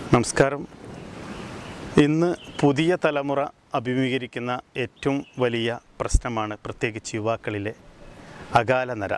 നമസ്കാരം ഇന്ന് പുതിയ തലമുറ അഭിമുഖീകരിക്കുന്ന ഏറ്റവും വലിയ പ്രശ്നമാണ് പ്രത്യേകിച്ച് യുവാക്കളിലെ അകാലനര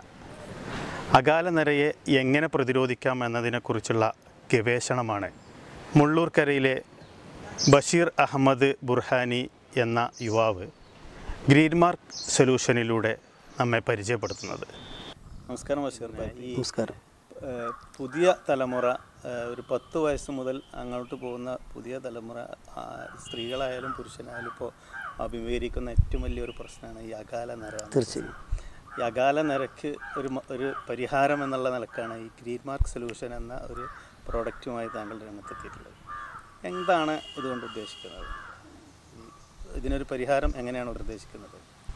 അകാലനരയെ എങ്ങനെ പ്രതിരോധിക്കാം എന്നതിനെക്കുറിച്ചുള്ള ഗവേഷണമാണ് മുള്ളൂർക്കരയിലെ ബഷീർ അഹമ്മദ് ബുർഹാനി എന്ന യുവാവ് ഗ്രീൻ മാർക്ക് സൊല്യൂഷനിലൂടെ നമ്മെ പരിചയപ്പെടുത്തുന്നത് നമസ്കാരം ബഷീർ ഭായ് ഈ നമസ്കാരം ഏഹ് പുതിയ തലമുറ ഏഹ് ഒരു പത്ത് വയസ്സ് മുതൽ അങ്ങോട്ട് പോകുന്ന പുതിയ തലമുറ ആ, സ്ത്രീകളായാലും പുരുഷനായാലും ഇപ്പോൾ അഭിമുഖീകരിക്കുന്ന ഏറ്റവും വലിയൊരു പ്രശ്നമാണ് ഈ അകാല നര തീർച്ചയായും ഈ അകാല നരക്ക് ഒരു മ- ഒരു പരിഹാരം എന്നുള്ള നിലക്കാണ് ഈ ഗ്രീൻ മാർക്ക് സൊല്യൂഷൻ എന്ന ഒരു പ്രോഡക്റ്റുമായി താങ്കൾ രംഗത്തെത്തിയിട്ടുള്ളത് എന്താണ് ഇതുകൊണ്ട് ഉദ്ദേശിക്കുന്നത് ഈ ഇതിനൊരു പരിഹാരം എങ്ങനെയാണ് അവർ ഉദ്ദേശിക്കുന്നത്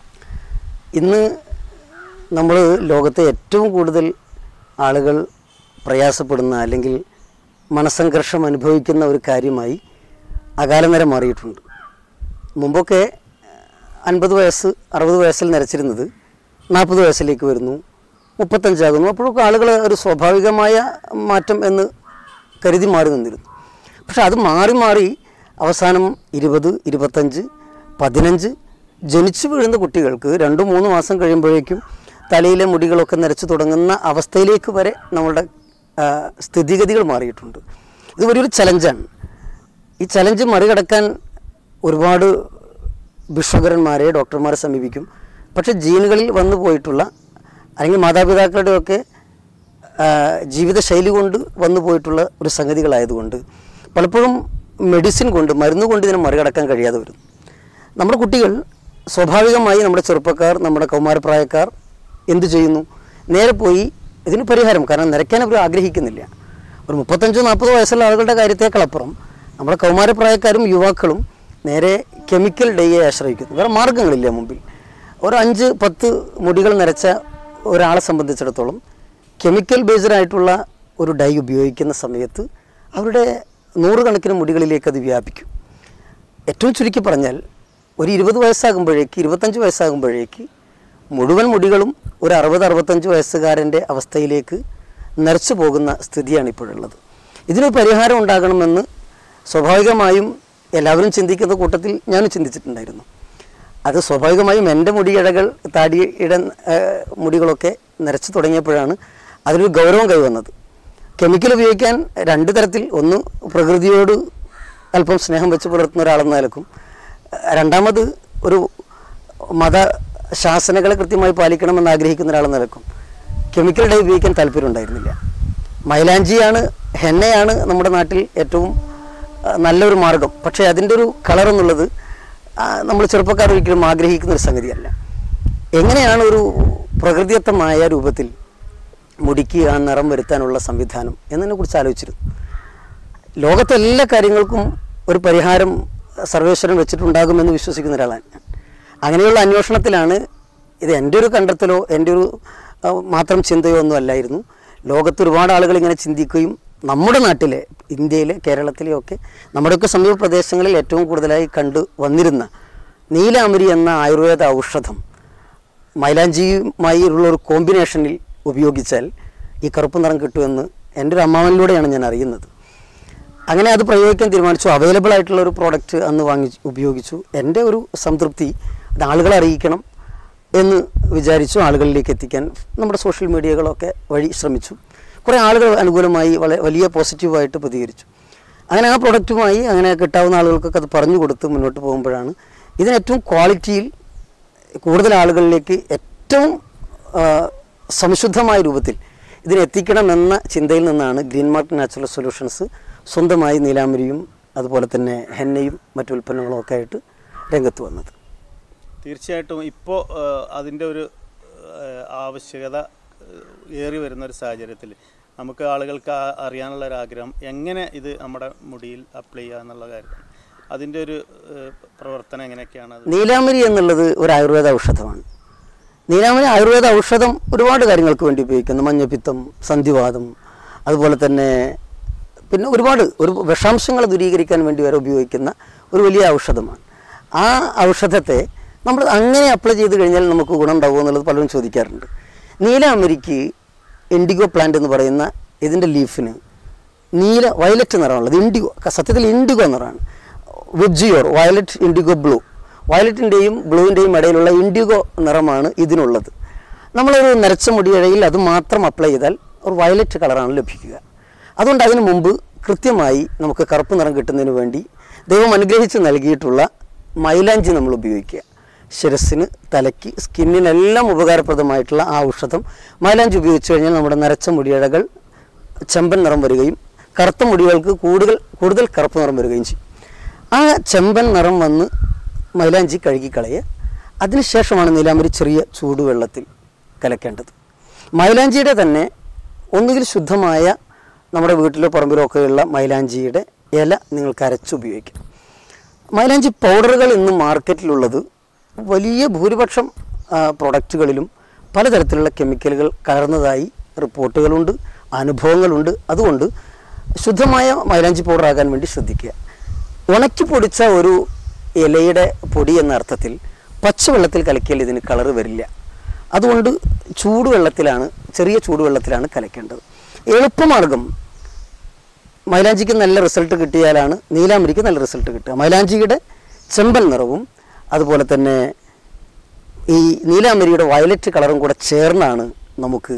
ഇന്ന് നമ്മൾ ലോകത്തെ ഏറ്റവും കൂടുതൽ ആളുകൾ പ്രയാസപ്പെടുന്ന അല്ലെങ്കിൽ മനസ്സംഘർഷം അനുഭവിക്കുന്ന ഒരു കാര്യമായി അകാലനര മാറിയിട്ടുണ്ട് മുമ്പൊക്കെ അൻപത് വയസ്സ് അറുപത് വയസ്സിൽ നരച്ചിരുന്നത് നാൽപ്പത് വയസ്സിലേക്ക് വരുന്നു മുപ്പത്തഞ്ചാകുന്നു അപ്പോഴൊക്കെ ആളുകൾ ഒരു സ്വാഭാവികമായ മാറ്റം എന്ന് കരുതി മാറി നിന്നിരുന്നു പക്ഷെ അത് മാറി മാറി അവസാനം ഇരുപത് ഇരുപത്തഞ്ച് പതിനഞ്ച് ജനിച്ചു വീഴുന്ന കുട്ടികൾക്ക് രണ്ട് മൂന്ന് മാസം കഴിയുമ്പോഴേക്കും തലയിലെ മുടികളൊക്കെ നരച്ചു തുടങ്ങുന്ന അവസ്ഥയിലേക്ക് വരെ നമ്മളുടെ ആ, സ്ഥിതിഗതികൾ മാറിയിട്ടുണ്ട് ഇത് വലിയൊരു ചലഞ്ചാണ് ഈ ചലഞ്ച് മറികടക്കാൻ ഒരുപാട് ഭിക്ഷുകരന്മാരെ ഡോക്ടർമാരെ സമീപിക്കും പക്ഷേ ജീനുകളിൽ വന്നു പോയിട്ടുള്ള അല്ലെങ്കിൽ മാതാപിതാക്കളുടെയൊക്കെ ആ, ജീവിതശൈലി കൊണ്ട് വന്നു പോയിട്ടുള്ള ഒരു സംഗതികളായതുകൊണ്ട് പലപ്പോഴും മെഡിസിൻ കൊണ്ട് മരുന്ന് കൊണ്ട് ഇതിനെ മറികടക്കാൻ കഴിയാതെ വരും നമ്മുടെ കുട്ടികൾ സ്വാഭാവികമായി നമ്മുടെ ചെറുപ്പക്കാർ നമ്മുടെ കൗമാരപ്രായക്കാർ എന്തു ചെയ്യുന്നു നേരെ പോയി ഇതിന് പരിഹാരം കാരണം നിരക്കാൻ അവർ ആഗ്രഹിക്കുന്നില്ല ഒരു മുപ്പത്തഞ്ചോ നാൽപ്പതോ വയസ്സുള്ള ആളുകളുടെ കാര്യത്തേക്കാളപ്പുറം നമ്മുടെ കൗമാരപ്രായക്കാരും യുവാക്കളും നേരെ കെമിക്കൽ ഡേയെ ആശ്രയിക്കുന്നു വേറെ മാർഗ്ഗങ്ങളില്ല മുമ്പിൽ ഒരു അഞ്ച് പത്ത് മുടികൾ നിരച്ച ഒരാളെ സംബന്ധിച്ചിടത്തോളം കെമിക്കൽ ബേസ്ഡ് ആയിട്ടുള്ള ഒരു ഡൈ ഉപയോഗിക്കുന്ന സമയത്ത് അവരുടെ നൂറുകണക്കിന് മുടികളിലേക്ക് അത് വ്യാപിക്കും ഏറ്റവും ചുരുക്കി പറഞ്ഞാൽ ഒരു ഇരുപത് വയസ്സാകുമ്പോഴേക്ക് ഇരുപത്തഞ്ച് വയസ്സാകുമ്പോഴേക്ക് മുഴുവൻ മുടികളും ഒരു അറുപത് അറുപത്തഞ്ച് വയസ്സുകാരൻ്റെ അവസ്ഥയിലേക്ക് നിറച്ചു പോകുന്ന സ്ഥിതിയാണ് ഇപ്പോഴുള്ളത് ഇതിന് പരിഹാരം ഉണ്ടാകണമെന്ന് സ്വാഭാവികമായും എല്ലാവരും ചിന്തിക്കുന്ന കൂട്ടത്തിൽ ഞാനും ചിന്തിച്ചിട്ടുണ്ടായിരുന്നു അത് സ്വാഭാവികമായും എൻ്റെ മുടിയിഴകൾ താടിയുടെ ഏഹ്, മുടികളൊക്കെ നിറച്ചു തുടങ്ങിയപ്പോഴാണ് അതിനൊരു ഗൗരവം കൈവന്നത് കെമിക്കൽ ഉപയോഗിക്കാൻ രണ്ട് തരത്തിൽ ഒന്ന് പ്രകൃതിയോട് അല്പം സ്നേഹം വെച്ച് പുലർത്തുന്ന ഒരാളെന്ന നിലക്കും ഏഹ്, രണ്ടാമത് ഒരു മത ശാസനകളെ കൃത്യമായി പാലിക്കണമെന്ന് ആഗ്രഹിക്കുന്ന ഒരാളെന്ന നിലക്കും കെമിക്കൽ ഡൈ ഉപയോഗിക്കാൻ താല്പര്യം ഉണ്ടായിരുന്നില്ല മൈലാഞ്ചിയാണ് ഹെന്നയാണ് നമ്മുടെ നാട്ടിൽ ഏറ്റവും ആ, നല്ലൊരു മാർഗം പക്ഷേ അതിൻ്റെ ഒരു കളർ എന്നുള്ളത് ആ, നമ്മൾ ചെറുപ്പക്കാർ ഒരിക്കലും ആഗ്രഹിക്കുന്ന ഒരു സംഗതിയല്ല എങ്ങനെയാണ് ഒരു പ്രകൃതിദത്തമായ രൂപത്തിൽ മുടിക്ക് ആ നിറം വരുത്താനുള്ള സംവിധാനം എന്നതിനെക്കുറിച്ച് ആലോചിച്ചിരുന്നു ലോകത്തെ എല്ലാ കാര്യങ്ങൾക്കും ഒരു പരിഹാരം സർവേശ്വരൻ വെച്ചിട്ടുണ്ടാകുമെന്ന് വിശ്വസിക്കുന്ന ഒരാളാണ് ഞാൻ അങ്ങനെയുള്ള അന്വേഷണത്തിലാണ് ഇത് എൻ്റെ ഒരു കണ്ടെത്തലോ എൻ്റെ ഒരു ആ, മാത്രം ചിന്തയോ ഒന്നും അല്ലായിരുന്നു ലോകത്ത് ഒരുപാട് ആളുകൾ ഇങ്ങനെ ചിന്തിക്കുകയും നമ്മുടെ നാട്ടിലെ ഇന്ത്യയിലെ കേരളത്തിലെ ഒക്കെ നമ്മുടെയൊക്കെ സമീപ പ്രദേശങ്ങളിൽ ഏറ്റവും കൂടുതലായി കണ്ടു വന്നിരുന്ന നീലാമരി എന്ന ആയുർവേദ ഔഷധം മൈലാഞ്ചിയുമായി ഉള്ള ഒരു കോമ്പിനേഷനിൽ ഉപയോഗിച്ചാൽ ഈ കറുപ്പ് നിറം കിട്ടുമെന്ന് എൻ്റെ ഒരു അമ്മാവനിലൂടെയാണ് ഞാൻ അറിയുന്നത് അങ്ങനെ അത് പ്രയോഗിക്കാൻ തീരുമാനിച്ചു അവൈലബിൾ ആയിട്ടുള്ള ഒരു പ്രോഡക്റ്റ് അന്ന് വാങ്ങി ഉപയോഗിച്ചു എൻ്റെ ഒരു സംതൃപ്തി അത് ആളുകളെ അറിയിക്കണം എന്ന് വിചാരിച്ചു ആളുകളിലേക്ക് എത്തിക്കാൻ നമ്മുടെ സോഷ്യൽ മീഡിയകളൊക്കെ വഴി ശ്രമിച്ചു കുറേ ആളുകൾ അനുകൂലമായി വളരെ വലിയ പോസിറ്റീവായിട്ട് പ്രതികരിച്ചു അങ്ങനെ ആ പ്രൊഡക്റ്റുമായി അങ്ങനെ കിട്ടാവുന്ന ആളുകൾക്കൊക്കെ അത് പറഞ്ഞു കൊടുത്ത് മുന്നോട്ട് പോകുമ്പോഴാണ് ഇതിന് ഏറ്റവും ക്വാളിറ്റിയിൽ കൂടുതൽ ആളുകളിലേക്ക് ഏറ്റവും ആ, സംശുദ്ധമായ രൂപത്തിൽ ഇതിനെ എത്തിക്കണമെന്ന ചിന്തയിൽ നിന്നാണ് ഗ്രീൻ മാർക്ക് നാച്ചുറൽ സൊല്യൂഷൻസ് സ്വന്തമായി നീലാമരിയും അതുപോലെ തന്നെ ഹെന്നയും മറ്റു ഉൽപ്പന്നങ്ങളും ഒക്കെ ആയിട്ട് രംഗത്ത് വന്നത് തീർച്ചയായിട്ടും ഇപ്പോൾ അതിൻ്റെ ഒരു ഏഹ്, ആവശ്യകത ഏഹ്, ഏറി വരുന്ന ഒരു സാഹചര്യത്തിൽ നമുക്ക് ആളുകൾക്ക് ആ- അറിയാനുള്ള ഒരു ആഗ്രഹം എങ്ങനെ ഇത് നമ്മുടെ മുടിയിൽ അപ്ലൈ ചെയ്യുക എന്നുള്ള കാര്യം അതിൻ്റെ ഒരു ഏഹ്, പ്രവർത്തനം എങ്ങനെയൊക്കെയാണ് അത് നീലാമരി എന്നുള്ളത് ഒരു ആയുർവേദ ഔഷധമാണ് നീലാമരി ആയുർവേദ ഔഷധം ഒരുപാട് കാര്യങ്ങൾക്ക് വേണ്ടി ഉപയോഗിക്കുന്നു മഞ്ഞപ്പിത്തം സന്ധിവാദം അതുപോലെ തന്നെ പിന്നെ ഒരുപാട് ഒരു വിഷാംശങ്ങൾ ദൂരീകരിക്കാൻ വേണ്ടി വരെ ഉപയോഗിക്കുന്ന ഒരു വലിയ ഔഷധമാണ് ആ ഔഷധത്തെ നമ്മൾ അങ്ങനെ അപ്ലൈ ചെയ്ത് കഴിഞ്ഞാൽ നമുക്ക് ഗുണം ഉണ്ടാവുമോ എന്നുള്ളത് പലരും ചോദിക്കാറുണ്ട് നീലാമരിക്ക് ഇൻഡിഗോ പ്ലാന്റ് എന്ന് പറയുന്ന ഇതിൻ്റെ ലീഫിന് നീല വയലറ്റ് നിറമുള്ളത് ഇൻഡിഗോ സത്യത്തിൽ ഇൻഡിഗോ നിറമാണ് വിബ്ജിയോർ വയലറ്റ് ഇൻഡിഗോ ബ്ലൂ വയലറ്റിൻ്റെയും ബ്ലൂവിൻ്റെയും ഇടയിലുള്ള ഇൻഡിഗോ നിറമാണ് ഇതിനുള്ളത് നമ്മളൊരു നരച്ച മുടിയിഴയിൽ അത് മാത്രം അപ്ലൈ ചെയ്താൽ ഒരു വയലറ്റ് കളറാണ് ലഭിക്കുക അതുകൊണ്ട് അതിനു മുമ്പ് കൃത്യമായി നമുക്ക് കറുപ്പ് നിറം കിട്ടുന്നതിന് വേണ്ടി ദൈവം അനുഗ്രഹിച്ച് നൽകിയിട്ടുള്ള മൈലാഞ്ചി നമ്മൾ ഉപയോഗിക്കുക ശിരസിന് തലയ്ക്ക് സ്കിന്നിനെല്ലാം ഉപകാരപ്രദമായിട്ടുള്ള ആ ഔഷധം മൈലാഞ്ചി ഉപയോഗിച്ച് കഴിഞ്ഞാൽ നമ്മുടെ നരച്ച മുടിയിഴകൾ ചെമ്പൻ നിറം വരികയും കറുത്ത മുടികൾക്ക് കൂടുതൽ കൂടുതൽ കറുപ്പ് നിറം വരികയും ചെയ്യും ആ ചെമ്പൻ നിറം വന്ന് മൈലാഞ്ചി കഴുകിക്കളയുക അതിനുശേഷമാണ് നീലാമ്പരി ചെറിയ ചൂടുവെള്ളത്തിൽ കലക്കേണ്ടത് മൈലാഞ്ചിയുടെ തന്നെ ഒന്നുകിൽ ശുദ്ധമായ നമ്മുടെ വീട്ടിലോ പറമ്പിലോ ഒക്കെയുള്ള മൈലാഞ്ചിയുടെ ഇല നിങ്ങൾക്ക് അരച്ചുപയോഗിക്കാം മൈലാഞ്ചി പൗഡറുകൾ ഇന്ന് മാർക്കറ്റിലുള്ളത് വലിയ ഭൂരിപക്ഷം ആ, പ്രൊഡക്റ്റുകളിലും പലതരത്തിലുള്ള കെമിക്കലുകൾ കലർന്നതായി റിപ്പോർട്ടുകളുണ്ട് അനുഭവങ്ങളുണ്ട് അതുകൊണ്ട് ശുദ്ധമായ മൈലാഞ്ചി പൗഡർ ആകാൻ വേണ്ടി ശ്രദ്ധിക്കുക ഉണക്കി പൊടിച്ച ഒരു ഇലയുടെ പൊടി എന്ന അർത്ഥത്തിൽ പച്ചവെള്ളത്തിൽ കലക്കിയാൽ ഇതിന് കളറ് വരില്ല അതുകൊണ്ട് ചൂടുവെള്ളത്തിലാണ് ചെറിയ ചൂടുവെള്ളത്തിലാണ് കലക്കേണ്ടത് എളുപ്പമാർഗം മൈലാഞ്ചിക്ക് നല്ല റിസൾട്ട് കിട്ടിയാലാണ് നീലാമ്പരിക്ക് നല്ല റിസൾട്ട് കിട്ടുക മൈലാഞ്ചിയുടെ ചെമ്പൻ നിറവും അതുപോലെ തന്നെ ഈ നീലാമ്പരിയുടെ വയലറ്റ് കളറും കൂടെ ചേർന്നാണ് നമുക്ക്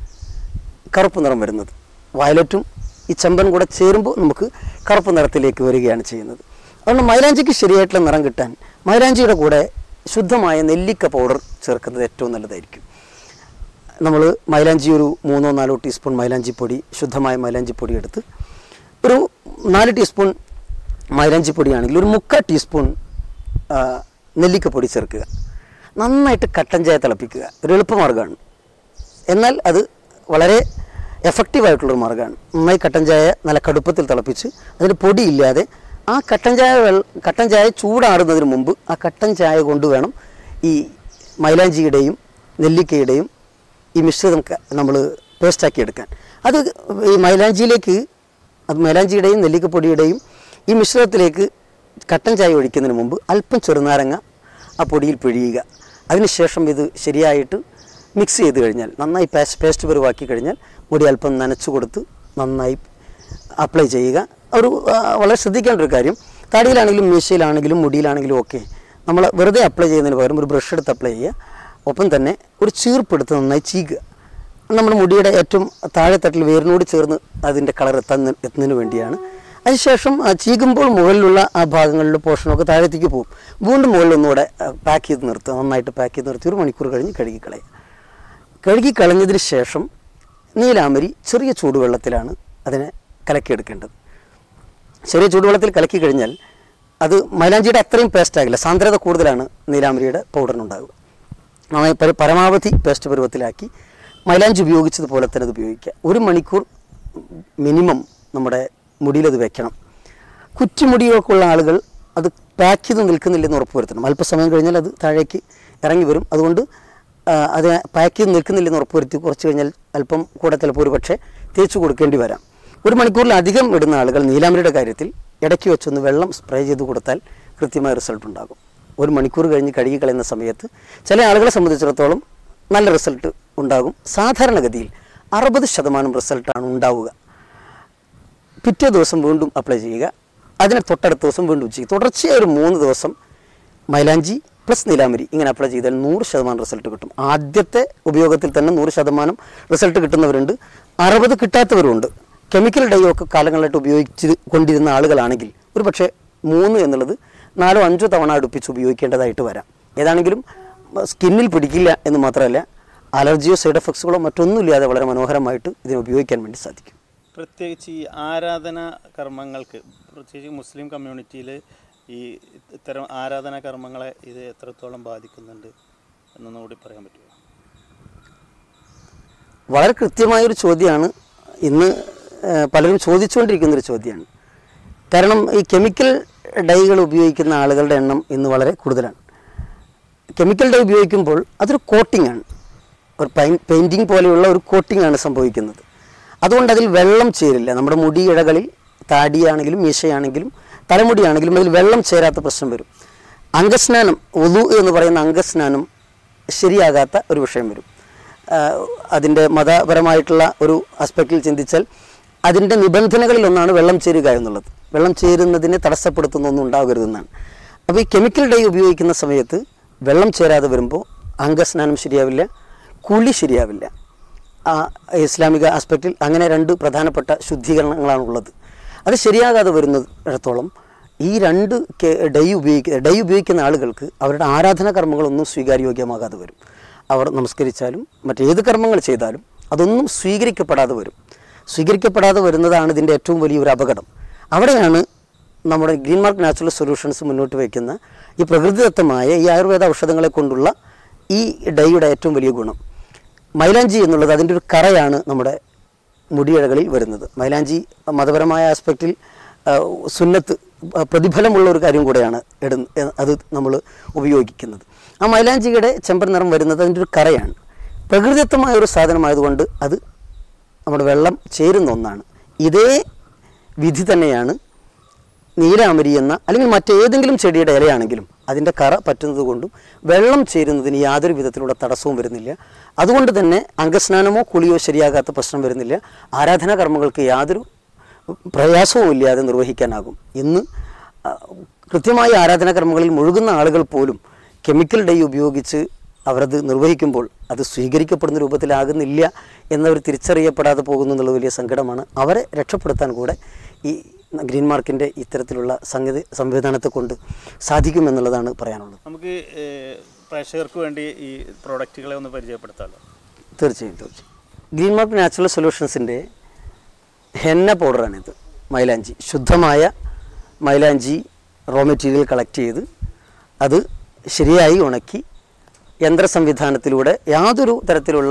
കറുപ്പ് നിറം വരുന്നത് വയലറ്റും ഈ ചെമ്പൻ കൂടെ ചേരുമ്പോൾ നമുക്ക് കറുപ്പ് നിറത്തിലേക്ക് വരികയാണ് ചെയ്യുന്നത് അതുകൊണ്ട് മൈലാഞ്ചിക്ക് ശരിയായിട്ടുള്ള നിറം കിട്ടാൻ മൈലാഞ്ചിയുടെ കൂടെ ശുദ്ധമായ നെല്ലിക്ക പൗഡർ ചേർക്കുന്നത് ഏറ്റവും നല്ലതായിരിക്കും നമ്മൾ മൈലാഞ്ചി ഒരു മൂന്നോ നാലോ ടീസ്പൂൺ മൈലാഞ്ചി പൊടി ശുദ്ധമായ മൈലാഞ്ചി പൊടി എടുത്ത് ഒരു നാല് ടീസ്പൂൺ മൈലാഞ്ചി പൊടിയാണെങ്കിൽ ഒരു മുക്കാൽ ടീസ്പൂൺ ആ, നെല്ലിക്കപ്പൊടി ചേർക്കുക നന്നായിട്ട് കട്ടൻ ചായ തിളപ്പിക്കുക ഒരു എളുപ്പമാർഗ്ഗമാണ് എന്നാൽ അത് വളരെ എഫക്റ്റീവായിട്ടുള്ളൊരു മാർഗ്ഗമാണ് നന്നായി കട്ടൻ ചായ നല്ല കടുപ്പത്തിൽ തിളപ്പിച്ച് അതിന് പൊടിയില്ലാതെ ആ കട്ടൻ ചായ വെള്ള കട്ടൻ ചായ ചൂടാറുന്നതിന് മുമ്പ് ആ കട്ടൻ ചായ കൊണ്ട് വേണം ഈ മൈലാഞ്ചിയുടെയും നെല്ലിക്കയുടെയും ഈ മിശ്രിതം നമ്മൾ പേസ്റ്റാക്കി എടുക്കാൻ അത് ഈ മൈലാഞ്ചിയിലേക്ക് അത് മൈലാഞ്ചിയുടെയും നെല്ലിക്കപ്പൊടിയുടെയും ഈ മിശ്രിതത്തിലേക്ക് കട്ടൻ ചായ ഒഴിക്കുന്നതിന് മുമ്പ് അല്പം ചെറുനാരങ്ങ ആ പൊടിയിൽ പിഴിയുക അതിനുശേഷം ഇത് ശരിയായിട്ട് മിക്സ് ചെയ്ത് കഴിഞ്ഞാൽ നന്നായി പേസ്റ്റ് പേസ്റ്റ് പരുവാക്കി കഴിഞ്ഞാൽ മുടി അല്പം നനച്ചു കൊടുത്ത് നന്നായി അപ്ലൈ ചെയ്യുക ഒരു ആ, വളരെ ശ്രദ്ധിക്കേണ്ട ഒരു കാര്യം താടിയിലാണെങ്കിലും മീശയിലാണെങ്കിലും മുടിയിലാണെങ്കിലും ഒക്കെ നമ്മൾ വെറുതെ അപ്ലൈ ചെയ്യുന്നതിന് പകരം ഒരു ബ്രഷ് എടുത്ത് അപ്ലൈ ചെയ്യുക ഒപ്പം തന്നെ ഒരു ചീർപ്പെടുത്ത് നന്നായി ചീകുക നമ്മുടെ മുടിയുടെ ഏറ്റവും താഴെത്തട്ടിൽ വേരിനോട് ചേർന്ന് അതിൻ്റെ കളർ എത്താൻ എത്തുന്നതിന് വേണ്ടിയാണ് അതിനുശേഷം ആ, ചീകുമ്പോൾ മുകളിലുള്ള ആ ഭാഗങ്ങളിലെ പോർഷനൊക്കെ താഴത്തേക്ക് പോകും വീണ്ടും മുകളിൽ ഒന്നുകൂടെ പാക്ക് ചെയ്ത് നിർത്തുക നന്നായിട്ട് പാക്ക് ചെയ്ത് നിർത്തി ഒരു മണിക്കൂർ കഴിഞ്ഞ് കഴുകി കളയുക കഴുകി കളഞ്ഞതിന് ശേഷം നീലാമരി ചെറിയ ചൂടുവെള്ളത്തിലാണ് അതിനെ കലക്കിയെടുക്കേണ്ടത് ചെറിയ ചൂടുവെള്ളത്തിൽ കലക്കി കഴിഞ്ഞാൽ അത് മൈലാഞ്ചിയുടെ അത്രയും പേസ്റ്റ് ആകില്ല സാന്ദ്രത കൂടുതലാണ് നീലാമരിയുടെ പൗഡറിനുണ്ടാകുക നന്നായി പര- പരമാവധി പേസ്റ്റ് പരുവത്തിലാക്കി മൈലാഞ്ചി ഉപയോഗിച്ചതുപോലെ തന്നെ അത് ഉപയോഗിക്കുക ഒരു മണിക്കൂർ മിനിമം നമ്മുടെ മുടിയിലത് വെക്കണം കുറ്റിമുടിയൊക്കെ ഉള്ള ആളുകൾ അത് പാക്ക് ചെയ്ത് നിൽക്കുന്നില്ലെന്ന് ഉറപ്പ് വരുത്തണം അല്പസമയം കഴിഞ്ഞാൽ അത് താഴേക്ക് ഇറങ്ങി വരും അതുകൊണ്ട് ആ, അത് പാക്ക് ചെയ്ത് നിൽക്കുന്നില്ലെന്ന് ഉറപ്പ് വരുത്തി കുറച്ച് കഴിഞ്ഞാൽ അല്പം കൂടെ ചിലപ്പോൾ ഒരു പക്ഷേ തേച്ച് കൊടുക്കേണ്ടി വരാം ഒരു മണിക്കൂറിലധികം ഇടുന്ന ആളുകൾ നീലാമരിയുടെ കാര്യത്തിൽ ഇടയ്ക്ക് വെച്ചൊന്ന് വെള്ളം സ്പ്രേ ചെയ്ത് കൊടുത്താൽ കൃത്യമായ റിസൾട്ട് ഉണ്ടാകും ഒരു മണിക്കൂർ കഴിഞ്ഞ് കഴുകി കളയുന്ന സമയത്ത് ചില ആളുകളെ സംബന്ധിച്ചിടത്തോളം നല്ല റിസൾട്ട് ഉണ്ടാകും സാധാരണഗതിയിൽ അറുപത് ശതമാനം റിസൾട്ടാണ് ഉണ്ടാവുക പിറ്റേ ദിവസം വീണ്ടും അപ്ലൈ ചെയ്യുക അതിന് തൊട്ടടുത്ത ദിവസം വീണ്ടും ചെയ്യുക തുടർച്ചയായ ഒരു മൂന്ന് ദിവസം മൈലാഞ്ചി പ്ലസ് നീലാമരി ഇങ്ങനെ അപ്ലൈ ചെയ്താൽ നൂറ് ശതമാനം റിസൾട്ട് കിട്ടും ആദ്യത്തെ ഉപയോഗത്തിൽ തന്നെ നൂറ് ശതമാനം റിസൾട്ട് കിട്ടുന്നവരുണ്ട് അറുപത് കിട്ടാത്തവരുണ്ട് കെമിക്കൽ ഡൈ ഒക്കെ കാലങ്ങളായിട്ട് ഉപയോഗിച്ച് കൊണ്ടിരുന്ന ആളുകളാണെങ്കിൽ ഒരു പക്ഷേ മൂന്ന് എന്നുള്ളത് നാലോ അഞ്ചോ തവണ അടുപ്പിച്ച് ഉപയോഗിക്കേണ്ടതായിട്ട് വരാം ഏതാണെങ്കിലും സ്കിന്നിൽ പിടിക്കില്ല എന്ന് മാത്രമല്ല അലർജിയോ സൈഡ് എഫക്ട്സുകളോ മറ്റൊന്നുമില്ലാതെ വളരെ മനോഹരമായിട്ട് ഇതിനെ ഉപയോഗിക്കാൻ വേണ്ടി സാധിക്കും പ്രത്യേകിച്ച് ഈ ആരാധന കർമ്മങ്ങൾക്ക് പ്രത്യേകിച്ച് മുസ്ലിം കമ്മ്യൂണിറ്റിയിൽ ഈ ഇത്തരം ആരാധനാ കർമ്മങ്ങളെ ഇത് എത്രത്തോളം ബാധിക്കുന്നുണ്ട് എന്നൊന്നും കൂടി പറയാൻ പറ്റുമോ വളരെ കൃത്യമായൊരു ചോദ്യമാണ് ഇന്ന് ഏഹ്, പലരും ചോദിച്ചുകൊണ്ടിരിക്കുന്നൊരു ചോദ്യമാണ് കാരണം ഈ കെമിക്കൽ ഡൈകൾ ഉപയോഗിക്കുന്ന ആളുകളുടെ എണ്ണം ഇന്ന് വളരെ കൂടുതലാണ് കെമിക്കൽ ഡൈ ഉപയോഗിക്കുമ്പോൾ അതൊരു കോട്ടിംഗ് ആണ് ഒരു പെയിൻറ്റിങ് പോലെയുള്ള ഒരു കോട്ടിംഗ് ആണ് സംഭവിക്കുന്നത് അതുകൊണ്ട് അതിൽ വെള്ളം ചേരില്ല നമ്മുടെ മുടി ഇഴകളിൽ താടിയാണെങ്കിലും മീശയാണെങ്കിലും തലമുടിയാണെങ്കിലും അതിൽ വെള്ളം ചേരാത്ത പ്രശ്നം വരും അംഗസ്നാനം ഒതു എന്ന് പറയുന്ന അംഗസ്നാനം ശരിയാകാത്ത ഒരു വിഷയം വരും ആഹ് അതിൻ്റെ മതപരമായിട്ടുള്ള ഒരു ആസ്പെക്റ്റിൽ ചിന്തിച്ചാൽ അതിൻ്റെ നിബന്ധനകളിൽ ഒന്നാണ് വെള്ളം ചേരുക എന്നുള്ളത് വെള്ളം ചേരുന്നതിനെ തടസ്സപ്പെടുത്തുന്ന ഒന്നും ഉണ്ടാകരുതെന്നാണ് അപ്പോൾ ഈ കെമിക്കൽ ഡൈ ഉപയോഗിക്കുന്ന സമയത്ത് വെള്ളം ചേരാതെ വരുമ്പോൾ അംഗസ്നാനം ശരിയാവില്ല കുളി ശരിയാവില്ല ആ ഇസ്ലാമിക ആസ്പെക്റ്റിൽ അങ്ങനെ രണ്ട് പ്രധാനപ്പെട്ട ശുദ്ധീകരണങ്ങളാണ് ഉള്ളത് അത് ശരിയാകാതെ വരുന്നിടത്തോളം ഈ രണ്ട് കെ- ഡൈ ഉപയോഗിക്ക ഡൈ ഉപയോഗിക്കുന്ന ആളുകൾക്ക് അവരുടെ ആരാധന കർമ്മങ്ങളൊന്നും സ്വീകാര്യോഗ്യമാകാതെ വരും അവർ നമസ്കരിച്ചാലും മറ്റേത് കർമ്മങ്ങൾ ചെയ്താലും അതൊന്നും സ്വീകരിക്കപ്പെടാതെ വരും സ്വീകരിക്കപ്പെടാതെ വരുന്നതാണ് ഇതിൻ്റെ ഏറ്റവും വലിയൊരു അപകടം അവിടെയാണ് നമ്മുടെ ഗ്രീൻ മാർക്ക് നാച്ചുറൽ സൊല്യൂഷൻസ് മുന്നോട്ട് വയ്ക്കുന്ന ഈ പ്രകൃതിദത്തമായ ഈ ആയുർവേദ ഔഷധങ്ങളെ കൊണ്ടുള്ള ഈ ഡൈയുടെ ഏറ്റവും വലിയ ഗുണം മൈലാഞ്ചി എന്നുള്ളത് അതിൻ്റെ ഒരു കറയാണ് നമ്മുടെ മുടിയിഴകളിൽ വരുന്നത് മൈലാഞ്ചി മതപരമായ ആസ്പെക്റ്റിൽ ആ, സുന്നത്ത് ആ, പ്രതിഫലമുള്ള ഒരു കാര്യം കൂടെയാണ് ഇടുന്ന അത് നമ്മൾ ഉപയോഗിക്കുന്നത് ആ മൈലാഞ്ചിയുടെ ചെമ്പൻ നിറം വരുന്നത് അതിൻ്റെ ഒരു കറയാണ് പ്രകൃതിദത്തമായ ഒരു സാധനമായതുകൊണ്ട് അത് നമ്മുടെ വെള്ളം ചേരുന്ന ഒന്നാണ് ഇതേ വിധി തന്നെയാണ് നീലാമരി എന്ന അല്ലെങ്കിൽ മറ്റേതെങ്കിലും ചെടിയുടെ ഇലയാണെങ്കിലും അതിൻ്റെ കറ പറ്റുന്നത് കൊണ്ടും വെള്ളം ചേരുന്നതിന് യാതൊരു വിധത്തിലുള്ള തടസ്സവും വരുന്നില്ല അതുകൊണ്ട് തന്നെ അംഗസ്നാനമോ കുളിയോ ശരിയാകാത്ത പ്രശ്നം വരുന്നില്ല ആരാധനാ കർമ്മങ്ങൾക്ക് യാതൊരു പ്രയാസവും ഇല്ലാതെ നിർവഹിക്കാനാകും ഇന്ന് ആ, കൃത്യമായ ആരാധനാ കർമ്മങ്ങളിൽ മുഴുകുന്ന ആളുകൾ പോലും കെമിക്കൽ ഡൈ ഉപയോഗിച്ച് അവരത് നിർവഹിക്കുമ്പോൾ അത് സ്വീകരിക്കപ്പെടുന്ന രൂപത്തിലാകുന്നില്ല എന്നവർ തിരിച്ചറിയപ്പെടാതെ പോകുന്നു എന്നുള്ള വലിയ സങ്കടമാണ് അവരെ രക്ഷപ്പെടുത്താൻ കൂടെ ഈ ഗ്രീൻ മാർക്കിൻ്റെ ഇത്തരത്തിലുള്ള സംഗതി സംവിധാനത്തെ കൊണ്ട് സാധിക്കുമെന്നുള്ളതാണ് പറയാനുള്ളത് നമുക്ക് ഏഹ്, പ്രേക്ഷകർക്ക് വേണ്ടി ഈ പ്രോഡക്റ്റുകളെ ഒന്ന് പരിചയപ്പെടുത്താമല്ലോ തീർച്ചയായും തീർച്ചയായും ഗ്രീൻ മാർക്ക് നാച്ചുറൽ സൊല്യൂഷൻസിൻ്റെ ഹെന്ന പൗഡറാണിത് മൈലാഞ്ചി ശുദ്ധമായ മൈലാഞ്ചി റോ മെറ്റീരിയൽ കളക്ട് ചെയ്ത് അത് ശരിയായി ഉണക്കി യന്ത്ര സംവിധാനത്തിലൂടെ യാതൊരു തരത്തിലുള്ള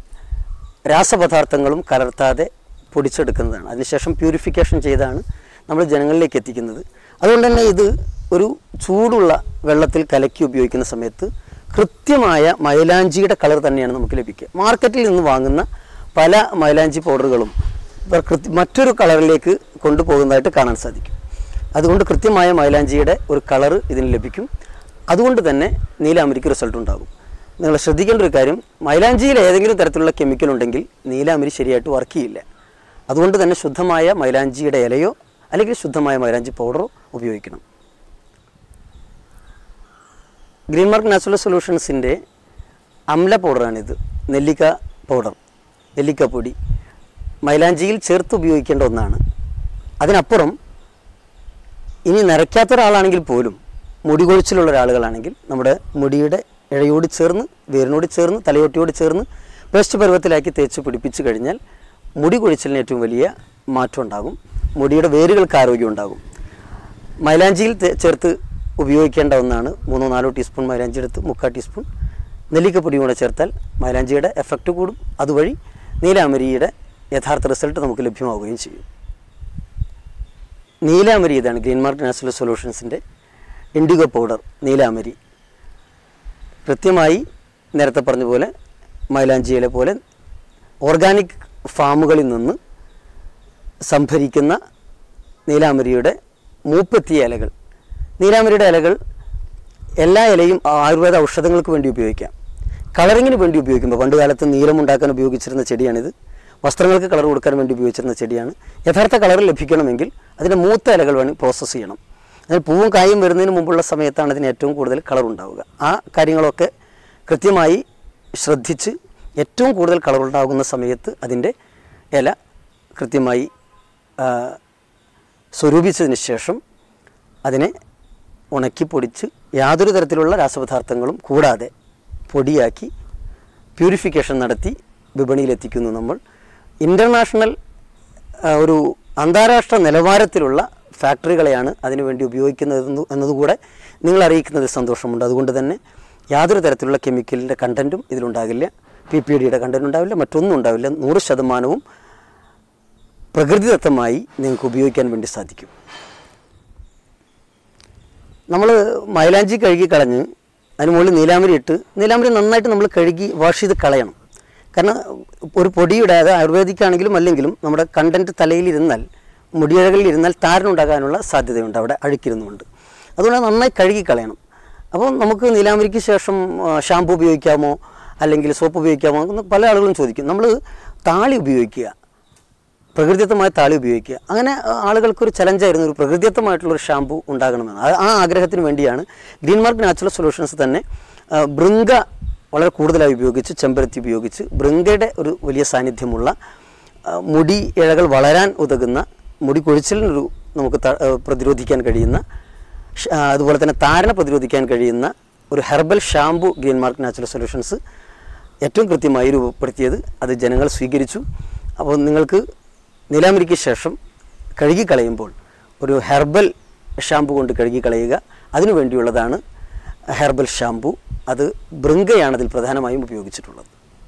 രാസപദാർത്ഥങ്ങളും കലർത്താതെ പൊടിച്ചെടുക്കുന്നതാണ് അതിനുശേഷം പ്യൂരിഫിക്കേഷൻ ചെയ്താണ് നമ്മൾ ജനങ്ങളിലേക്ക് എത്തിക്കുന്നത് അതുകൊണ്ട് തന്നെ ഇത് ഒരു ചൂടുള്ള വെള്ളത്തിൽ കലക്കി ഉപയോഗിക്കുന്ന സമയത്ത് കൃത്യമായ മൈലാഞ്ചിയുടെ കളർ തന്നെയാണ് നമുക്ക് ലഭിക്കുക മാർക്കറ്റിൽ നിന്ന് വാങ്ങുന്ന പല മൈലാഞ്ചി പൗഡറുകളും ഇവർ കൃത്യ മറ്റൊരു കളറിലേക്ക് കൊണ്ടുപോകുന്നതായിട്ട് കാണാൻ സാധിക്കും അതുകൊണ്ട് കൃത്യമായ മൈലാഞ്ചിയുടെ ഒരു കളറ് ഇതിന് ലഭിക്കും അതുകൊണ്ട് തന്നെ നീലാമരിക്ക് റിസൾട്ട് ഉണ്ടാകും നിങ്ങൾ ശ്രദ്ധിക്കേണ്ട ഒരു കാര്യം മൈലാഞ്ചിയിൽ ഏതെങ്കിലും തരത്തിലുള്ള കെമിക്കൽ ഉണ്ടെങ്കിൽ നീലാമരി ശരിയായിട്ട് വർക്ക് ചെയ്യില്ല അതുകൊണ്ട് തന്നെ ശുദ്ധമായ മൈലാഞ്ചിയുടെ ഇലയോ അല്ലെങ്കിൽ ശുദ്ധമായ മൈലാഞ്ചി പൗഡറോ ഉപയോഗിക്കണം ഗ്രീൻ മാർക്ക് നാച്ചുറൽ സൊല്യൂഷൻസിൻ്റെ അമ്ല പൗഡറാണിത് നെല്ലിക്ക പൗഡർ നെല്ലിക്ക പൊടി മൈലാഞ്ചിയിൽ ചേർത്ത് ഉപയോഗിക്കേണ്ട ഒന്നാണ് അതിനപ്പുറം ഇനി നരയ്ക്കാത്ത ഒരാളാണെങ്കിൽ പോലും മുടി കൊഴിച്ചിലുള്ള ഒരാളുകളാണെങ്കിൽ നമ്മുടെ മുടിയുടെ ഇഴയോട് ചേർന്ന് വേരിനോട് ചേർന്ന് തലയോട്ടിയോട് ചേർന്ന് പേസ്റ്റ് പരുവത്തിലാക്കി തേച്ച് പിടിപ്പിച്ച് കഴിഞ്ഞാൽ മുടി കൊഴിച്ചിലിന് ഏറ്റവും വലിയ മാറ്റം ഉണ്ടാകും മുടിയുടെ വേരുകൾക്ക് ആരോഗ്യം ഉണ്ടാകും മൈലാഞ്ചിയിൽ തേ- ചേർത്ത് ഉപയോഗിക്കേണ്ട ഒന്നാണ് മൂന്നോ നാലോ ടീസ്പൂൺ മൈലാഞ്ചി എടുത്ത് മുക്കാൽ ടീസ്പൂൺ നെല്ലിക്കപ്പൊടി കൂടെ ചേർത്താൽ മൈലാഞ്ചിയുടെ എഫക്റ്റ് കൂടും അതുവഴി നീലാമരിയുടെ യഥാർത്ഥ റിസൾട്ട് നമുക്ക് ലഭ്യമാവുകയും ചെയ്യും നീലാമരി ഇതാണ് ഗ്രീൻ മാർക്ക് നാച്ചുറൽ സൊല്യൂഷൻസിൻ്റെ ഇൻഡിഗോ പൗഡർ നീലാമരി കൃത്യമായി നേരത്തെ പറഞ്ഞ പോലെ മൈലാഞ്ചിയിലെ പോലെ ഓർഗാനിക് ഫാമുകളിൽ നിന്ന് സംഭരിക്കുന്ന നീലാമരിയുടെ മൂപ്പെത്തിയ ഇലകൾ നീലാമരിയുടെ ഇലകൾ എല്ലാ ഇലയും ആയുർവേദ ഔഷധങ്ങൾക്ക് വേണ്ടി ഉപയോഗിക്കാം കളറിങ്ങിന് വേണ്ടി ഉപയോഗിക്കുമ്പോൾ പണ്ട് കാലത്ത് നീലം ഉണ്ടാക്കാൻ ഉപയോഗിച്ചിരുന്ന ചെടിയാണിത് വസ്ത്രങ്ങൾക്ക് കളർ കൊടുക്കാൻ വേണ്ടി ഉപയോഗിച്ചിരുന്ന ചെടിയാണ് യഥാർത്ഥ കളർ ലഭിക്കണമെങ്കിൽ അതിൻ്റെ മൂത്ത ഇലകൾ വേണം പ്രോസസ്സ് ചെയ്യണം അതിന് പൂവും കായും വരുന്നതിന് മുമ്പുള്ള സമയത്താണ് ഇതിന് ഏറ്റവും കൂടുതൽ കളർ ഉണ്ടാവുക ആ കാര്യങ്ങളൊക്കെ കൃത്യമായി ശ്രദ്ധിച്ച് ഏറ്റവും കൂടുതൽ കളർ ഉണ്ടാകുന്ന സമയത്ത് അതിൻ്റെ ഇല കൃത്യമായി ആ, സ്വരൂപിച്ചതിന് ശേഷം അതിനെ ഉണക്കി പൊടിച്ച് യാതൊരു തരത്തിലുള്ള രാസപദാർത്ഥങ്ങളും കൂടാതെ പൊടിയാക്കി പ്യൂരിഫിക്കേഷൻ നടത്തി വിപണിയിലെത്തിക്കുന്നു നമ്മൾ ഇൻ്റർനാഷണൽ ഒരു അന്താരാഷ്ട്ര നിലവാരത്തിലുള്ള ഫാക്ടറികളെയാണ് അതിനുവേണ്ടി ഉപയോഗിക്കുന്നത് എന്ന് എന്നതുകൂടെ നിങ്ങൾ അറിയിക്കുന്നതിൽ സന്തോഷമുണ്ട് അതുകൊണ്ട് തന്നെ യാതൊരു തരത്തിലുള്ള കെമിക്കലിൻ്റെ കണ്ടൻറ്റും ഇതിലുണ്ടാകില്ല പി പി ഡിയുടെ കണ്ടൻറ്റ് ഉണ്ടാവില്ല മറ്റൊന്നും ഉണ്ടാവില്ല നൂറ് ശതമാനവും പ്രകൃതിദത്തമായി നിങ്ങൾക്ക് ഉപയോഗിക്കാൻ വേണ്ടി സാധിക്കും നമ്മൾ മൈലാഞ്ചി കഴുകി കളഞ്ഞ് അതിന് മുകളിൽ നീലാമരി ഇട്ട് നീലാമരി നന്നായിട്ട് നമ്മൾ കഴുകി വാഷ് ചെയ്ത് കളയണം കാരണം ഒരു പൊടിയുടെ അത് ആയുർവേദിക് ആണെങ്കിലും അല്ലെങ്കിലും നമ്മുടെ കണ്ടൻറ്റ് തലയിലിരുന്നാൽ മുടിയിഴകളിൽ ഇരുന്നാൽ താരനുണ്ടാകാനുള്ള സാധ്യതയുണ്ട് അവിടെ അഴുക്കിരുന്നുകൊണ്ട് അതുകൊണ്ട് അത് നന്നായി കഴുകി കളയണം അപ്പോൾ നമുക്ക് നീലാമരിക്ക് ശേഷം ഷാമ്പു ഉപയോഗിക്കാമോ അല്ലെങ്കിൽ സോപ്പ് ഉപയോഗിക്കാമോ എന്ന് പല ആളുകളും ചോദിക്കും നമ്മൾ താളി ഉപയോഗിക്കുക പ്രകൃതിദത്തമായ താളി ഉപയോഗിക്കുക അങ്ങനെ ആ, ആളുകൾക്കൊരു ചലഞ്ചായിരുന്നു ഒരു പ്രകൃതിദത്തമായിട്ടുള്ള ഒരു ഷാമ്പു ഉണ്ടാകണമെന്ന് ആ- ആ ആഗ്രഹത്തിന് വേണ്ടിയാണ് ഗ്രീൻ മാർക്ക് നാച്ചുറൽ സൊല്യൂഷൻസ് തന്നെ ആ, ബൃങ്ക വളരെ കൂടുതലായി ഉപയോഗിച്ച് ചെമ്പരത്തി ഉപയോഗിച്ച് ബൃങ്കയുടെ ഒരു വലിയ സാന്നിധ്യമുള്ള ആ, മുടി ഇഴകൾ വളരാൻ ഉതകുന്ന മുടി കൊഴിച്ചിലിനൊരു നമുക്ക് ത- ആ, പ്രതിരോധിക്കാൻ കഴിയുന്ന ഷ- ആ, അതുപോലെ തന്നെ താരനെ പ്രതിരോധിക്കാൻ കഴിയുന്ന ഒരു herbal shampoo Green Mark Natural Solutions ഏറ്റവും കൃത്യമായി രൂപപ്പെടുത്തിയത് അത് ജനങ്ങൾ സ്വീകരിച്ചു അപ്പോൾ നിങ്ങൾക്ക് നിലാമരിക്ക് ശേഷം കഴുകി കളയുമ്പോൾ ഒരു ഹെർബൽ ഷാമ്പു കൊണ്ട് കഴുകി കളയുക അതിനു വേണ്ടിയുള്ളതാണ് ഹെർബൽ ഷാമ്പു അത് ബൃങ്കയാണ് അതിൽ പ്രധാനമായും ഉപയോഗിച്ചിട്ടുള്ളത്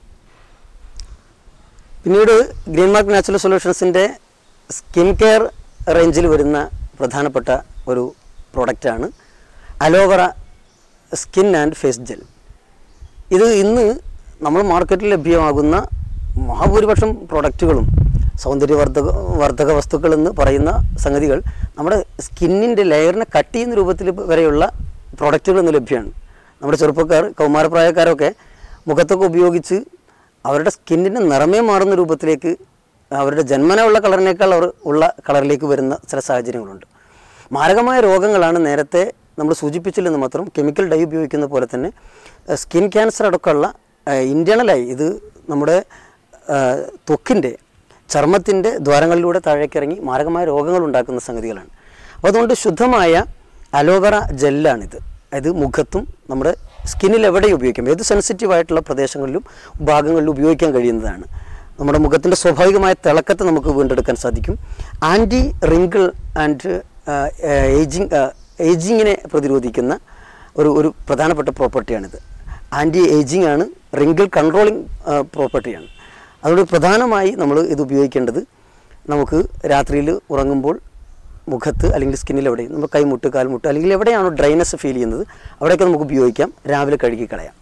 പിന്നീട് ഗ്രീൻ മാർക്ക് നാച്ചുറൽ സൊല്യൂഷൻസിൻ്റെ സ്കിൻ കെയർ റേഞ്ചിൽ വരുന്ന പ്രധാനപ്പെട്ട ഒരു പ്രോഡക്റ്റാണ് aloe vera skin and face gel ഇത് ഇന്ന് നമ്മൾ മാർക്കറ്റിൽ ലഭ്യമാകുന്ന മഹാഭൂരിപക്ഷം പ്രോഡക്റ്റുകളും സൗന്ദര്യവർദ്ധക വർദ്ധക വസ്തുക്കൾ എന്ന് പറയുന്ന സംഗതികൾ നമ്മുടെ സ്കിന്നിൻ്റെ ലെയറിനെ കട്ട് ചെയ്യുന്ന രൂപത്തിൽ വരെയുള്ള പ്രോഡക്റ്റുകൾ ഇന്ന് ലഭ്യമാണ് നമ്മുടെ ചെറുപ്പക്കാർ കൗമാരപ്രായക്കാരൊക്കെ മുഖത്തൊക്കെ ഉപയോഗിച്ച് അവരുടെ സ്കിന്നിൻ്റെ നിറമേ മാറുന്ന രൂപത്തിലേക്ക് അവരുടെ ജന്മന ഉള്ള കളറിനേക്കാൾ അവർ ഉള്ള കളറിലേക്ക് വരുന്ന ചില സാഹചര്യങ്ങളുണ്ട് മാരകമായ രോഗങ്ങളാണ് നേരത്തെ നമ്മൾ സൂചിപ്പിച്ചില്ലെന്ന് മാത്രം കെമിക്കൽ ഡൈ ഉപയോഗിക്കുന്ന പോലെ തന്നെ ഏഹ് സ്കിൻ ക്യാൻസർ അടക്കമുള്ള ഇൻറ്റേണലായി ഇത് നമ്മുടെ ഏഹ് ത്വക്കിൻ്റെ ചർമ്മത്തിൻ്റെ ദ്വാരങ്ങളിലൂടെ താഴേക്കിറങ്ങി മാരകമായ രോഗങ്ങൾ ഉണ്ടാക്കുന്ന സംഗതികളാണ് അപ്പോൾ അതുകൊണ്ട് ശുദ്ധമായ അലോവേറ ജെല്ലാണിത് ഇത് മുഖത്തും നമ്മുടെ സ്കിന്നിൽ എവിടെയും ഉപയോഗിക്കാം ഏത് സെൻസിറ്റീവ് ആയിട്ടുള്ള പ്രദേശങ്ങളിലും ഭാഗങ്ങളിലും ഉപയോഗിക്കാൻ കഴിയുന്നതാണ് നമ്മുടെ മുഖത്തിൻ്റെ സ്വാഭാവികമായ തിളക്കത്തെ നമുക്ക് വീണ്ടെടുക്കാൻ സാധിക്കും ആൻറ്റി റിങ്കിൾ ആൻഡ് ഏജിങ് ഏജിങ്ങിനെ പ്രതിരോധിക്കുന്ന ഒരു ഒരു പ്രധാനപ്പെട്ട പ്രോപ്പർട്ടിയാണിത് ആൻറ്റി ഏജിങ് ആണ് റിങ്കിൾ കൺട്രോളിങ് പ്രോപ്പർട്ടിയാണ് അതുകൊണ്ട് പ്രധാനമായി നമ്മൾ ഇത് ഉപയോഗിക്കേണ്ടത് നമുക്ക് രാത്രിയിൽ ഉറങ്ങുമ്പോൾ മുഖത്ത് അല്ലെങ്കിൽ സ്കിന്നിൽ എവിടെയും നമ്മൾ കൈമുട്ട് കാൽമുട്ട് അല്ലെങ്കിൽ എവിടെയാണോ ഡ്രൈനസ് ഫീൽ ചെയ്യുന്നത് അവിടെയൊക്കെ നമുക്ക് ഉപയോഗിക്കാം രാവിലെ കഴുകി കളയാം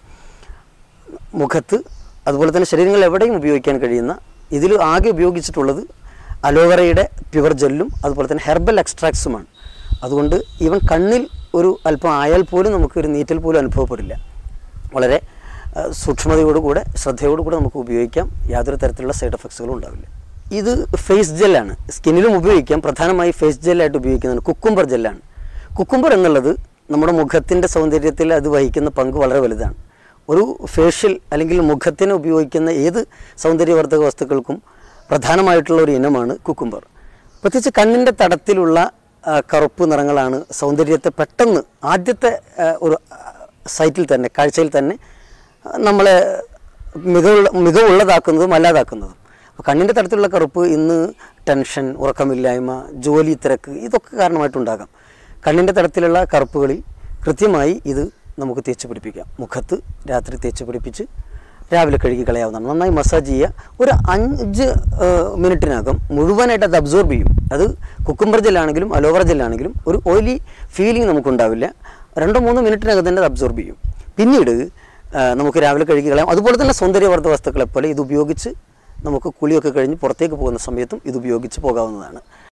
മുഖത്ത് അതുപോലെ തന്നെ ശരീരങ്ങളിൽ എവിടെയും ഉപയോഗിക്കാൻ കഴിയുന്ന ഇതിൽ ആകെ ഉപയോഗിച്ചിട്ടുള്ളത് അലോവേറയുടെ പ്യുവർ ജെല്ലും അതുപോലെ തന്നെ ഹെർബൽ എക്സ്ട്രാക്ട്സുമാണ് അതുകൊണ്ട് ഈവൻ കണ്ണിൽ ഒരു അല്പം ആയാൽ പോലും നമുക്ക് ഒരു നീറ്റൽ പോലും അനുഭവപ്പെടില്ല വളരെ ആ, സൂക്ഷ്മതയോടുകൂടെ ശ്രദ്ധയോടുകൂടെ നമുക്ക് ഉപയോഗിക്കാം യാതൊരു തരത്തിലുള്ള സൈഡ് എഫക്ട്സുകളും ഉണ്ടാവില്ല ഇത് ഫേസ് ജെല്ലാണ് സ്കിന്നിലും ഉപയോഗിക്കാം പ്രധാനമായി ഫേസ് ജെല്ലായിട്ട് ഉപയോഗിക്കുന്നതാണ് കുക്കുംബർ ജെല്ലാണ് കുക്കുംബർ എന്നുള്ളത് നമ്മുടെ മുഖത്തിൻ്റെ സൗന്ദര്യത്തിൽ അത് വഹിക്കുന്ന പങ്ക് വളരെ വലുതാണ് ഒരു ഫേഷ്യൽ അല്ലെങ്കിൽ മുഖത്തിന് ഉപയോഗിക്കുന്ന ഏത് സൗന്ദര്യവർദ്ധക വസ്തുക്കൾക്കും പ്രധാനമായിട്ടുള്ള ഒരു ഇനമാണ് കുക്കുംബർ പ്രത്യേകിച്ച് കണ്ണിൻ്റെ തടത്തിലുള്ള ആ, കറുപ്പ് നിറങ്ങളാണ് സൗന്ദര്യത്തെ പെട്ടെന്ന് ആദ്യത്തെ ആ, ഒരു ആ, സൈറ്റിൽ തന്നെ കാഴ്ചയിൽ തന്നെ ആ, നമ്മളെ മികവുള്ള മികവുള്ളതാക്കുന്നതും അല്ലാതാക്കുന്നതും അപ്പോൾ കണ്ണിൻ്റെ തരത്തിലുള്ള കറുപ്പ് ഇന്ന് ടെൻഷൻ ഉറക്കമില്ലായ്മ ജോലി തിരക്ക് ഇതൊക്കെ കാരണമായിട്ടുണ്ടാകാം കണ്ണിൻ്റെ തരത്തിലുള്ള കറുപ്പുകളിൽ കൃത്യമായി ഇത് നമുക്ക് തേച്ച് പിടിപ്പിക്കാം മുഖത്ത് രാത്രി തേച്ച് പിടിപ്പിച്ച് രാവിലെ കഴുകി കളയാവുന്നതാണ് നന്നായി മസാജ് ചെയ്യുക ഒരു അഞ്ച് ഏഹ്, മിനിറ്റിനകം മുഴുവനായിട്ട് അത് അബ്സോർബ് ചെയ്യും അത് കുക്കുംബർ ജെല്ലാണെങ്കിലും അലോവറ ജെല്ലാണെങ്കിലും ഒരു ഓയിലി ഫീലിംഗ് നമുക്കുണ്ടാവില്ല രണ്ടോ മൂന്നോ മിനിറ്റിനകം തന്നെ അത് അബ്സോർബ് ചെയ്യും പിന്നീട് ആ, നമുക്ക് രാവിലെ കഴുകി കളയാം അതുപോലെ തന്നെ സൗന്ദര്യവർദ്ധ വസ്തുക്കളെ പോലെ ഇത് ഉപയോഗിച്ച് നമുക്ക് കുളിയൊക്കെ കഴിഞ്ഞ് പുറത്തേക്ക് പോകുന്ന സമയത്തും ഇത് ഉപയോഗിച്ച് പോകാവുന്നതാണ്